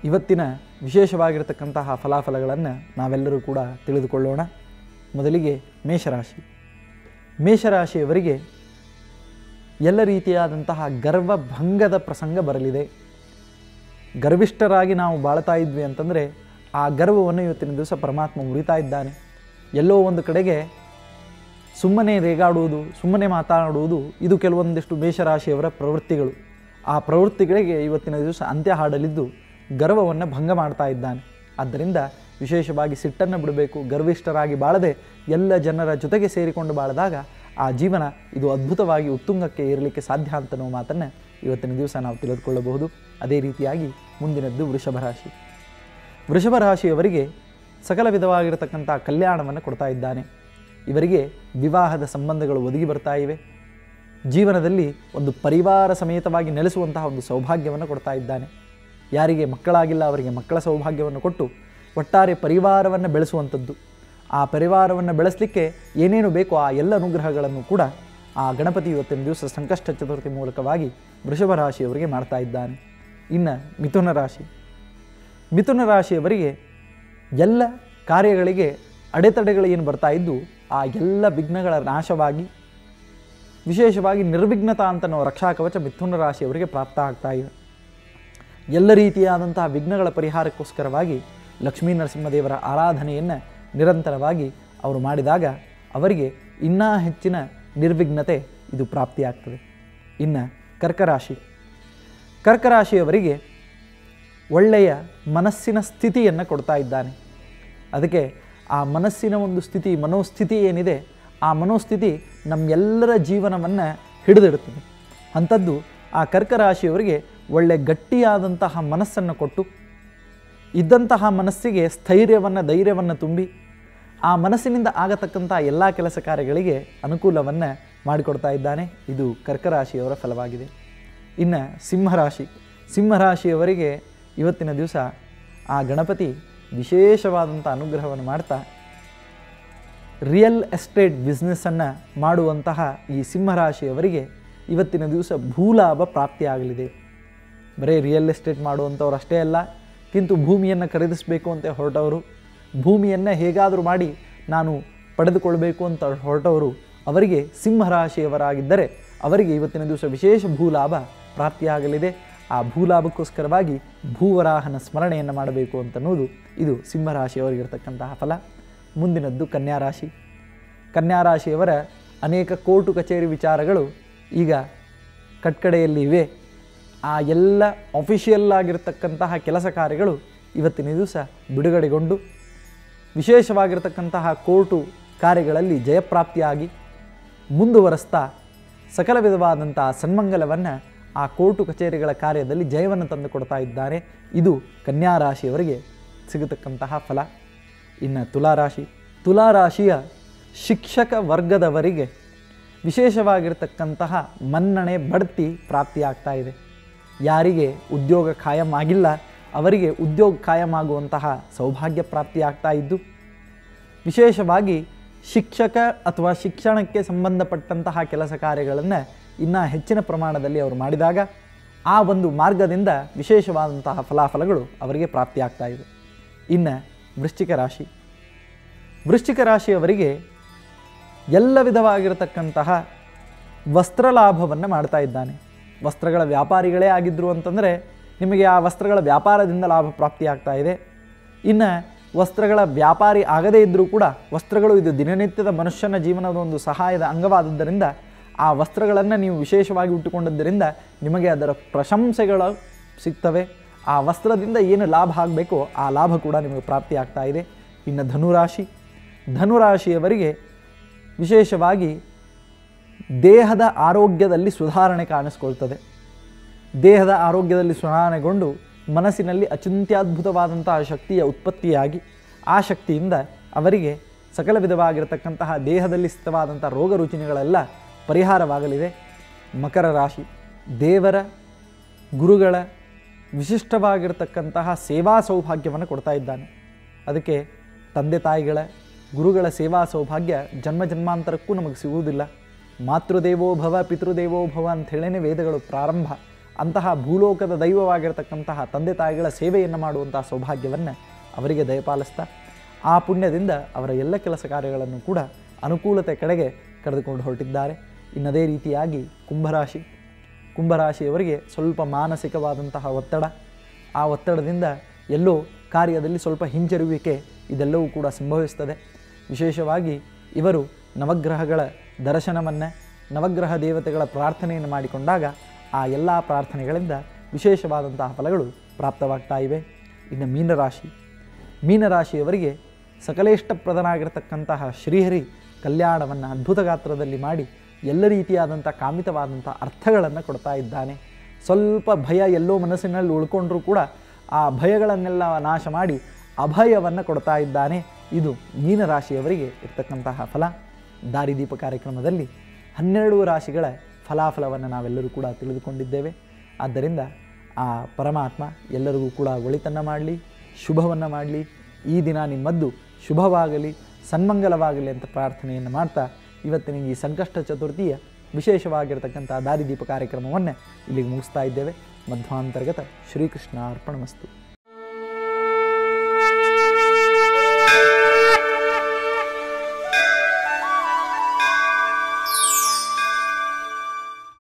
ಇವತ್ತಿನ ವಿಶೇಷವಾಗಿರತಕ್ಕಂತಹ ಫಲಾಫಲಗಳನ್ನು ನಾವೆಲ್ಲರೂ ಕೂಡ ತಿಳಿದುಕೊಳ್ಳೋಣ ಮೊದಲಿಗೆ ಮೇಷರಾಶಿ ಮೇಷರಾಶಿಯವರಿಗೆ ಎಲ್ಲ ರೀತಿಯಾದಂತಹ ಗರ್ವಭಂಗದ ಪ್ರಸಂಗ ಬರಲಿದೆ ಗರ್ವಿಷ್ಠರಾಗಿ ನಾವು ಬಾಳ್ತಾ ಇದ್ವಿ ಅಂತಂದರೆ ಆ ಗರ್ವವನ್ನು ಇವತ್ತಿನ ದಿವಸ ಪರಮಾತ್ಮ ಮುರಿತಾ ಇದ್ದಾನೆ ಎಲ್ಲೋ ಒಂದು ಕಡೆಗೆ ಸುಮ್ಮನೆ ರೇಗಾಡುವುದು ಸುಮ್ಮನೆ ಮಾತನಾಡುವುದು ಇದು ಕೆಲವೊಂದಿಷ್ಟು ಮೇಷರಾಶಿಯವರ ಪ್ರವೃತ್ತಿಗಳು ಆ ಪ್ರವೃತ್ತಿಗಳಿಗೆ ಇವತ್ತಿನ ದಿವಸ ಅಂತ್ಯ ಹಾಡಲಿದ್ದು ಗರ್ವವನ್ನು ಭಂಗ ಮಾಡ್ತಾ ಇದ್ದಾನೆ ಆದ್ದರಿಂದ ವಿಶೇಷವಾಗಿ ಸಿಟ್ಟನ್ನು ಬಿಡಬೇಕು ಗರ್ವಿಷ್ಠರಾಗಿ ಬಾಳದೆ ಎಲ್ಲ ಜನರ ಜೊತೆಗೆ ಸೇರಿಕೊಂಡು ಬಾಳಿದಾಗ ಆ ಜೀವನ ಇದು ಅದ್ಭುತವಾಗಿ ಉತ್ತುಂಗಕ್ಕೆ ಏರಲಿಕ್ಕೆ ಸಾಧ್ಯ ಅಂತನೋ ಮಾತನ್ನು ಇವತ್ತಿನ ದಿವಸ ನಾವು ತಿಳಿದುಕೊಳ್ಳಬಹುದು ಅದೇ ರೀತಿಯಾಗಿ ಮುಂದಿನದ್ದು ವೃಷಭ ರಾಶಿ ವೃಷಭ ರಾಶಿಯವರಿಗೆ ಸಕಲ ವಿಧವಾಗಿರತಕ್ಕಂಥ ಕಲ್ಯಾಣವನ್ನು ಕೊಡ್ತಾ ಇದ್ದಾನೆ ಇವರಿಗೆ ವಿವಾಹದ ಸಂಬಂಧಗಳು ಒದಗಿ ಬರ್ತಾ ಇವೆ ಜೀವನದಲ್ಲಿ ಒಂದು ಪರಿವಾರ ಸಮೇತವಾಗಿ ನೆಲೆಸುವಂತಹ ಒಂದು ಸೌಭಾಗ್ಯವನ್ನು ಕೊಡ್ತಾ ಇದ್ದಾನೆ ಯಾರಿಗೆ ಮಕ್ಕಳಾಗಿಲ್ಲ ಅವರಿಗೆ ಮಕ್ಕಳ ಸೌಭಾಗ್ಯವನ್ನು ಕೊಟ್ಟು ಒಟ್ಟಾರೆ ಪರಿವಾರವನ್ನು ಬೆಳೆಸುವಂಥದ್ದು ಆ ಪರಿವಾರವನ್ನು ಬೆಳೆಸಲಿಕ್ಕೆ ಏನೇನು ಬೇಕೋ ಆ ಎಲ್ಲ ಅನುಗ್ರಹಗಳನ್ನು ಕೂಡ ಆ ಗಣಪತಿ ಇವತ್ತಿನ ದಿವಸ ಸಂಕಷ್ಟ ಚತುರ್ಥಿ ಮೂಲಕವಾಗಿ ವೃಷಭ ರಾಶಿಯವರಿಗೆ ಮಾಡ್ತಾ ಇದ್ದಾನೆ ಇನ್ನು ಮಿಥುನ ರಾಶಿ ಮಿಥುನ ರಾಶಿಯವರಿಗೆ ಎಲ್ಲ ಕಾರ್ಯಗಳಿಗೆ ಅಡೆತಡೆಗಳು ಏನು ಬರ್ತಾ ಇದ್ದು ಆ ಎಲ್ಲ ವಿಘ್ನಗಳ ನಾಶವಾಗಿ ವಿಶೇಷವಾಗಿ ನಿರ್ವಿಘ್ನತಾ ಅಂತ ನಾವು ರಕ್ಷಾ ಕವಚ ಮಿಥುನ ರಾಶಿಯವರಿಗೆ ಪ್ರಾಪ್ತ ಆಗ್ತಾ ಇವೆ ಎಲ್ಲ ರೀತಿಯಾದಂತಹ ವಿಘ್ನಗಳ ಪರಿಹಾರಕ್ಕೋಸ್ಕರವಾಗಿ ಲಕ್ಷ್ಮೀ ನರಸಿಂಹದೇವರ ಆರಾಧನೆಯನ್ನು ನಿರಂತರವಾಗಿ ಅವರು ಮಾಡಿದಾಗ ಅವರಿಗೆ ಇನ್ನೂ ಹೆಚ್ಚಿನ ನಿರ್ವಿಘ್ನತೆ ಇದು ಪ್ರಾಪ್ತಿಯಾಗ್ತದೆ ಇನ್ನು ಕರ್ಕರಾಶಿ ಕರ್ಕರಾಶಿಯವರಿಗೆ ಒಳ್ಳೆಯ ಮನಸ್ಸಿನ ಸ್ಥಿತಿಯನ್ನು ಕೊಡ್ತಾ ಇದ್ದಾನೆ ಅದಕ್ಕೆ ಆ ಮನಸ್ಸಿನ ಒಂದು ಸ್ಥಿತಿ ಮನೋಸ್ಥಿತಿ ಏನಿದೆ ಆ ಮನೋಸ್ಥಿತಿ ನಮ್ಮೆಲ್ಲರ ಜೀವನವನ್ನು ಹಿಡಿದಿಡುತ್ತದೆ ಅಂಥದ್ದು ಆ ಕರ್ಕರಾಶಿಯವರಿಗೆ ಒಳ್ಳೆ ಗಟ್ಟಿಯಾದಂತಹ ಮನಸ್ಸನ್ನು ಕೊಟ್ಟು ಇದ್ದಂತಹ ಮನಸ್ಸಿಗೆ ಸ್ಥೈರ್ಯವನ್ನು ಧೈರ್ಯವನ್ನು ತುಂಬಿ ಆ ಮನಸ್ಸಿನಿಂದ ಆಗತಕ್ಕಂಥ ಎಲ್ಲ ಕೆಲಸ ಕಾರ್ಯಗಳಿಗೆ ಅನುಕೂಲವನ್ನು ಮಾಡಿಕೊಡ್ತಾ ಇದ್ದಾನೆ ಇದು ಕರ್ಕರಾಶಿಯವರ ಫಲವಾಗಿದೆ ಇನ್ನು ಸಿಂಹರಾಶಿ ಸಿಂಹರಾಶಿಯವರಿಗೆ ಇವತ್ತಿನ ದಿವಸ ಆ ಗಣಪತಿ ವಿಶೇಷವಾದಂಥ ಅನುಗ್ರಹವನ್ನು ಮಾಡ್ತಾ ರಿಯಲ್ ಎಸ್ಟೇಟ್ ಬಿಸ್ನೆಸ್ಸನ್ನು ಮಾಡುವಂತಹ ಈ ಸಿಂಹರಾಶಿಯವರಿಗೆ ಇವತ್ತಿನ ದಿವಸ ಭೂಲಾಭ ಪ್ರಾಪ್ತಿಯಾಗಲಿದೆ ಬರೀ ರಿಯಲ್ ಎಸ್ಟೇಟ್ ಮಾಡುವಂಥವ್ರು ಅಷ್ಟೇ ಅಲ್ಲ ಕಿಂತು ಭೂಮಿಯನ್ನು ಖರೀದಿಸಬೇಕು ಅಂತ ಹೊರಟವರು ಭೂಮಿಯನ್ನು ಹೇಗಾದರೂ ಮಾಡಿ ನಾನು ಪಡೆದುಕೊಳ್ಬೇಕು ಅಂತ ಹೊರಟವರು ಅವರಿಗೆ ಸಿಂಹರಾಶಿಯವರಾಗಿದ್ದರೆ ಅವರಿಗೆ ಇವತ್ತಿನ ದಿವಸ ವಿಶೇಷ ಭೂಲಾಭ ಪ್ರಾಪ್ತಿಯಾಗಲಿದೆ ಆ ಭೂಲಾಭಕ್ಕೋಸ್ಕರವಾಗಿ ಭೂವರಾಹನ ಸ್ಮರಣೆಯನ್ನು ಮಾಡಬೇಕು ಅಂತನ್ನುವುದು ಇದು ಸಿಂಹರಾಶಿಯವರಿಗಿರ್ತಕ್ಕಂತಹ ಫಲ ಮುಂದಿನದ್ದು ಕನ್ಯಾರಾಶಿ ಕನ್ಯಾರಾಶಿಯವರ ಅನೇಕ ಕೋರ್ಟು ಕಚೇರಿ ವಿಚಾರಗಳು ಈಗ ಕಟ್ಕಡೆಯಲ್ಲಿ ಇವೆ ಆ ಎಲ್ಲ ಅಫಿಷಿಯಲ್ ಆಗಿರತಕ್ಕಂತಹ ಕೆಲಸ ಕಾರ್ಯಗಳು ಇವತ್ತಿನ ದಿವಸ ಬಿಡುಗಡೆಗೊಂಡು ವಿಶೇಷವಾಗಿರತಕ್ಕಂತಹ ಕೋರ್ಟು ಕಾರ್ಯಗಳಲ್ಲಿ ಜಯಪ್ರಾಪ್ತಿಯಾಗಿ ಮುಂದುವರೆಸ್ತಾ ಸಕಲ ವಿಧವಾದಂತಹ ಸನ್ಮಂಗಲವನ್ನು ಆ ಕೋರ್ಟು ಕಚೇರಿಗಳ ಕಾರ್ಯದಲ್ಲಿ ಜಯವನ್ನು ತಂದು ಕೊಡ್ತಾ ಇದ್ದಾರೆ ಇದು ಕನ್ಯಾ ರಾಶಿಯವರಿಗೆ ಸಿಗತಕ್ಕಂತಹ ಫಲ ಇನ್ನು ತುಲಾರಾಶಿ ತುಲಾರಾಶಿಯ ಶಿಕ್ಷಕ ವರ್ಗದವರಿಗೆ ವಿಶೇಷವಾಗಿರ್ತಕ್ಕಂತಹ ಮನ್ನಣೆ ಬಡ್ತಿ ಪ್ರಾಪ್ತಿಯಾಗ್ತಾ ಇದೆ ಯಾರಿಗೆ ಉದ್ಯೋಗ ಖಾಯಂ ಆಗಿಲ್ಲ ಅವರಿಗೆ ಉದ್ಯೋಗ ಖಾಯಂ ಆಗುವಂತಹ ಸೌಭಾಗ್ಯ ಪ್ರಾಪ್ತಿಯಾಗ್ತಾ ಇದ್ದು ವಿಶೇಷವಾಗಿ ಶಿಕ್ಷಕ ಅಥವಾ ಶಿಕ್ಷಣಕ್ಕೆ ಸಂಬಂಧಪಟ್ಟಂತಹ ಕೆಲಸ ಕಾರ್ಯಗಳನ್ನು ಇನ್ನೂ ಹೆಚ್ಚಿನ ಪ್ರಮಾಣದಲ್ಲಿ ಅವರು ಮಾಡಿದಾಗ ಆ ಒಂದು ಮಾರ್ಗದಿಂದ ವಿಶೇಷವಾದಂತಹ ಫಲಾಫಲಗಳು ಅವರಿಗೆ ಪ್ರಾಪ್ತಿಯಾಗ್ತಾ ಇದೆ ಇನ್ನು ವೃಶ್ಚಿಕ ರಾಶಿ ವೃಶ್ಚಿಕ ರಾಶಿಯವರಿಗೆ ಎಲ್ಲ ವಿಧವಾಗಿರತಕ್ಕಂತಹ ವಸ್ತ್ರ ಲಾಭವನ್ನು ಮಾಡ್ತಾ ಇದ್ದಾನೆ ವಸ್ತ್ರಗಳ ವ್ಯಾಪಾರಿಗಳೇ ಆಗಿದ್ದರು ಅಂತಂದರೆ ನಿಮಗೆ ಆ ವಸ್ತ್ರಗಳ ವ್ಯಾಪಾರದಿಂದ ಲಾಭ ಪ್ರಾಪ್ತಿಯಾಗ್ತಾ ಇದೆ ಇನ್ನು ವಸ್ತ್ರಗಳ ವ್ಯಾಪಾರಿ ಆಗದೇ ಇದ್ದರೂ ಕೂಡ ವಸ್ತ್ರಗಳು ಇದು ದಿನನಿತ್ಯದ ಮನುಷ್ಯನ ಜೀವನದ ಒಂದು ಸಹಾಯದ ಅಂಗವಾದದ್ದರಿಂದ ಆ ವಸ್ತ್ರಗಳನ್ನು ನೀವು ವಿಶೇಷವಾಗಿ ಉಟ್ಟುಕೊಂಡದ್ದರಿಂದ ನಿಮಗೆ ಅದರ ಪ್ರಶಂಸೆಗಳು ಸಿಗ್ತವೆ ಆ ವಸ್ತ್ರದಿಂದ ಏನು ಲಾಭ ಆಗಬೇಕೋ ಆ ಲಾಭ ಕೂಡ ನಿಮಗೆ ಪ್ರಾಪ್ತಿಯಾಗ್ತಾ ಇದೆ ಇನ್ನು ಧನುರಾಶಿ ಧನುರಾಶಿಯವರಿಗೆ ವಿಶೇಷವಾಗಿ ದೇಹದ ಆರೋಗ್ಯದಲ್ಲಿ ಸುಧಾರಣೆ ಕಾಣಿಸ್ಕೊಳ್ತದೆ ದೇಹದ ಆರೋಗ್ಯದಲ್ಲಿ ಸುಧಾರಣೆಗೊಂಡು ಮನಸ್ಸಿನಲ್ಲಿ ಅಚಿಂತ್ಯದ್ಭುತವಾದಂತಹ ಶಕ್ತಿಯ ಉತ್ಪತ್ತಿಯಾಗಿ ಆ ಶಕ್ತಿಯಿಂದ ಅವರಿಗೆ ಸಕಲ ವಿಧವಾಗಿರತಕ್ಕಂತಹ ದೇಹದಲ್ಲಿ ಸ್ಥಿತವಾದಂಥ ರೋಗ ರುಚಿನೆಗಳೆಲ್ಲ ಪರಿಹಾರವಾಗಲಿದೆ ಮಕರ ರಾಶಿ ದೇವರ ಗುರುಗಳ ವಿಶಿಷ್ಟವಾಗಿರತಕ್ಕಂತಹ ಸೇವಾ ಸೌಭಾಗ್ಯವನ್ನು ಕೊಡ್ತಾ ಇದ್ದಾನೆ ಅದಕ್ಕೆ ತಂದೆ ತಾಯಿಗಳ ಗುರುಗಳ ಸೇವಾ ಸೌಭಾಗ್ಯ ಜನ್ಮ ಜನ್ಮಾಂತರಕ್ಕೂ ನಮಗೆ ಸಿಗುವುದಿಲ್ಲ ಮಾತೃದೇವೋ ಭವ ಪಿತೃದೇವೋ ಭವ ಅಂಥೇಳೇ ವೇದಗಳು ಪ್ರಾರಂಭ ಅಂತಹ ಭೂಲೋಕದ ದೈವವಾಗಿರತಕ್ಕಂತಹ ತಂದೆ ತಾಯಿಗಳ ಸೇವೆಯನ್ನು ಮಾಡುವಂತಹ ಸೌಭಾಗ್ಯವನ್ನು ಅವರಿಗೆ ದಯಪಾಲಿಸ್ತಾ ಆ ಪುಣ್ಯದಿಂದ ಅವರ ಎಲ್ಲ ಕೆಲಸ ಕಾರ್ಯಗಳನ್ನು ಕೂಡ ಅನುಕೂಲತೆ ಕಡೆಗೆ ಕರೆದುಕೊಂಡು ಹೊರಟಿದ್ದಾರೆ ಇನ್ನದೇ ರೀತಿಯಾಗಿ ಕುಂಭರಾಶಿ ಕುಂಭರಾಶಿಯವರಿಗೆ ಸ್ವಲ್ಪ ಮಾನಸಿಕವಾದಂತಹ ಒತ್ತಡ ಆ ಒತ್ತಡದಿಂದ ಎಲ್ಲೋ ಕಾರ್ಯದಲ್ಲಿ ಸ್ವಲ್ಪ ಹಿಂಜರುವಿಕೆ ಇದೆಲ್ಲವೂ ಕೂಡ ಸಂಭವಿಸ್ತದೆ ವಿಶೇಷವಾಗಿ ಇವರು ನವಗ್ರಹಗಳ ದರ್ಶನವನ್ನು ನವಗ್ರಹ ದೇವತೆಗಳ ಪ್ರಾರ್ಥನೆಯನ್ನು ಮಾಡಿಕೊಂಡಾಗ ಆ ಎಲ್ಲ ಪ್ರಾರ್ಥನೆಗಳಿಂದ ವಿಶೇಷವಾದಂತಹ ಫಲಗಳು ಪ್ರಾಪ್ತವಾಗ್ತಾ ಇವೆ ಇನ್ನು ಮೀನರಾಶಿ ಮೀನರಾಶಿಯವರಿಗೆ ಸಕಲೇಷ್ಟಪ್ರದನಾಗಿರತಕ್ಕಂತಹ ಶ್ರೀಹರಿ ಕಲ್ಯಾಣವನ್ನು ಅದ್ಭುತ ಗಾತ್ರದಲ್ಲಿ ಮಾಡಿ ಎಲ್ಲ ರೀತಿಯಾದಂಥ ಕಾಮಿತವಾದಂಥ ಅರ್ಥಗಳನ್ನು ಕೊಡ್ತಾ ಇದ್ದಾನೆ ಸ್ವಲ್ಪ ಭಯ ಎಲ್ಲೋ ಮನಸ್ಸಿನಲ್ಲಿ ಉಳ್ಕೊಂಡ್ರೂ ಕೂಡ ಆ ಭಯಗಳನ್ನೆಲ್ಲ ನಾಶ ಮಾಡಿ ಅಭಯವನ್ನು ಕೊಡ್ತಾ ಇದ್ದಾನೆ ಇದು ಮೀನರಾಶಿಯವರಿಗೆ ಇರ್ತಕ್ಕಂತಹ ಫಲ ದಾರಿದೀಪ ಕಾರ್ಯಕ್ರಮದಲ್ಲಿ ಹನ್ನೆರಡು ರಾಶಿಗಳ ಫಲಾಫಲವನ್ನು ನಾವೆಲ್ಲರೂ ಕೂಡ ತಿಳಿದುಕೊಂಡಿದ್ದೇವೆ ಆದ್ದರಿಂದ ಆ ಪರಮಾತ್ಮ ಎಲ್ಲರಿಗೂ ಕೂಡ ಒಳಿತನ್ನು ಮಾಡಲಿ ಶುಭವನ್ನು ಮಾಡಲಿ ಈ ದಿನ ನಿಮ್ಮದ್ದು ಶುಭವಾಗಲಿ ಸನ್ಮಂಗಲವಾಗಲಿ ಅಂತ ಪ್ರಾರ್ಥನೆಯನ್ನು ಮಾಡ್ತಾ ಇವತ್ತಿನ ಈ ಸಂಕಷ್ಟ ಚತುರ್ಥಿಯ ವಿಶೇಷವಾಗಿರತಕ್ಕಂಥ ದಾರಿದೀಪ ಕಾರ್ಯಕ್ರಮವನ್ನು ಇಲ್ಲಿಗೆ ಮುಗಿಸ್ತಾ ಇದ್ದೇವೆ ಮಧ್ವಾಂತರ್ಗತ ಶ್ರೀಕೃಷ್ಣ ಅರ್ಪಣಮಸ್ತು